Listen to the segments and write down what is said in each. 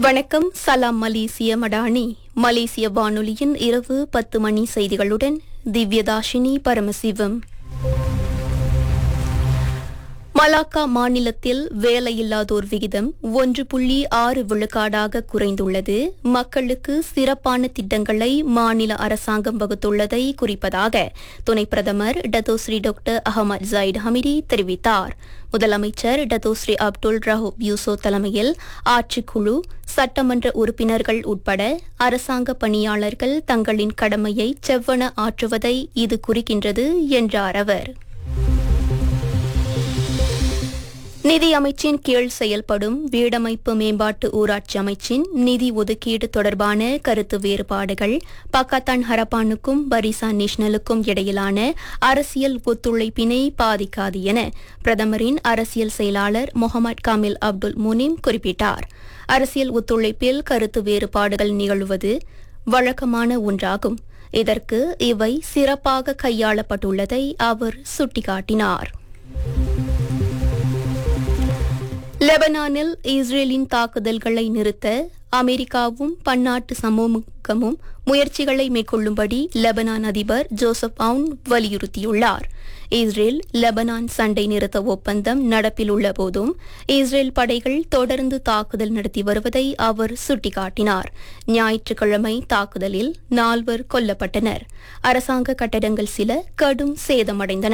வணக்கம் சலாம் மலேசிய மடானி மலேசிய வானொலியின் இரவு பத்து மணி செய்திகளுடன் திவ்யதாஷினி பரமசிவம் மலாக்கா மாநிலத்தில் வேலையில்லாதோர் விகிதம் ஒன்று புள்ளி ஆறு விழுக்காடாக குறைந்துள்ளது மக்களுக்கு சிறப்பான திட்டங்களை மாநில அரசாங்கம் வகுத்துள்ளதை குறிப்பதாக துணை பிரதமர் Datuk Seri doctor Ahmad Zahid Hamidi தெரிவித்தார் முதலமைச்சர் டத்தோஸ்ரீ அப்துல் ரஹூப் யூசோ தலைமையில் ஆட்சிக்குழு சட்டமன்ற உறுப்பினர்கள் உட்பட அரசாங்க பணியாளர்கள் தங்களின் கடமையை செவ்வன ஆற்றுவதை இது குறிக்கின்றது என்றார் அவர் நிதி அமைச்சின் கீழ் செயல்படும் வீடமைப்பு மேம்பாட்டு ஊராட்சி அமைச்சின் நிதி ஒதுக்கீடு தொடர்பான கருத்து வேறுபாடுகள் பக்காத்தான் ஹரப்பானுக்கும் பரிசா நேஷனலுக்கும் இடையிலான அரசியல் ஒத்துழைப்பினை பாதிக்காது என பிரதமரின் அரசியல் செயலாளர் முகமது காமில் அப்துல் முனிம் குறிப்பிட்டார் அரசியல் ஒத்துழைப்பில் கருத்து வேறுபாடுகள் நிகழ்வது வழக்கமான ஒன்றாகும் இதற்கு இவை சிறப்பாக கையாளப்பட்டுள்ளதை அவர் சுட்டிக்காட்டினார் லெபனானில் இஸ்ரேலின் தாக்குதல்களை நிறுத்த அமெரிக்காவும் பன்னாட்டு சமூகமும் முயற்சிகளை மேற்கொள்ளும்படி லெபனான் அதிபர் ஜோசப் அவுன் வலியுறுத்தியுள்ளார் இஸ்ரேல் லெபனான் சண்டை நிறுத்த ஒப்பந்தம் நடப்பில் உள்ள போதும் இஸ்ரேல் படைகள் தொடர்ந்து தாக்குதல் நடத்தி வருவதை அவர் சுட்டிக்காட்டினார் ஞாயிற்றுக்கிழமை தாக்குதலில் நால்வர் கொல்லப்பட்டனர் அரசாங்க கட்டடங்கள் சில கடும் சேதமடைந்தன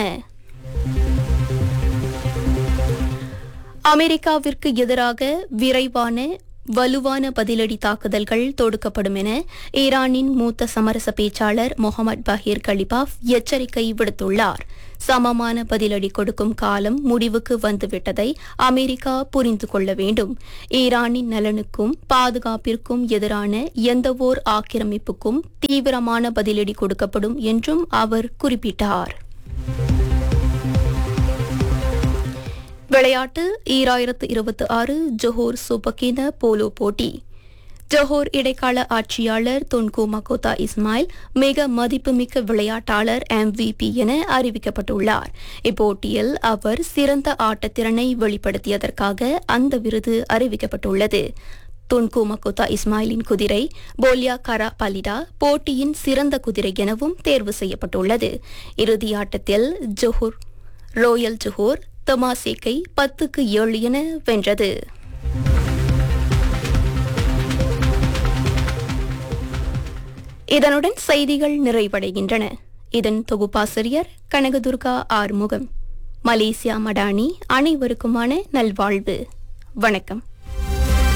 அமெரிக்காவிற்கு எதிராக விரைவான வலுவான பதிலடி தாக்குதல்கள் தொடுக்கப்படும் என ஈரானின் மூத்த சமரச பேச்சாளர் முகமது பஹீர் கலிபாஃப் எச்சரிக்கை விடுத்துள்ளார் சமமான பதிலடி கொடுக்கும் காலம் முடிவுக்கு வந்துவிட்டதை அமெரிக்கா புரிந்து கொள்ள வேண்டும் ஈரானின் நலனுக்கும் பாதுகாப்பிற்கும் எதிரான எந்தவோர் ஆக்கிரமிப்புக்கும் தீவிரமான பதிலடி கொடுக்கப்படும் என்றும் அவர் குறிப்பிட்டார் விளையாட்டு ஈராயிரத்து இருபத்தி ஆறு ஜொஹோர் சுபக்கின போலோ போட்டி ஜொஹோர் இடைக்கால ஆட்சியாளர் தொன்கு மகோதா இஸ்மாயில் மிக மதிப்புமிக்க விளையாட்டாளர் எம்விபி என அறிவிக்கப்பட்டுள்ளார் இப்போட்டியில் அவர் சிறந்த ஆட்டத்திறனை வெளிப்படுத்தியதற்காக அந்த விருது அறிவிக்கப்பட்டுள்ளது துன்கு மகோதா இஸ்மாயிலின் குதிரை போலியா கரா பலிடா போட்டியின் சிறந்த குதிரை எனவும் தேர்வு செய்யப்பட்டுள்ளது இறுதி ஆட்டத்தில் ஜொஹூர் ரோயல் ஜொஹூர் தமாசேக்கை பத்துக்கு ஏழு என வென்றது இதனுடன் செய்திகள் நிறைவடைகின்றன இதன் தொகுப்பாசிரியர் கனகதுர்கா ஆறுமுகம் மலேசியா மடானி அனைவருக்குமான நல்வாழ்வு வணக்கம்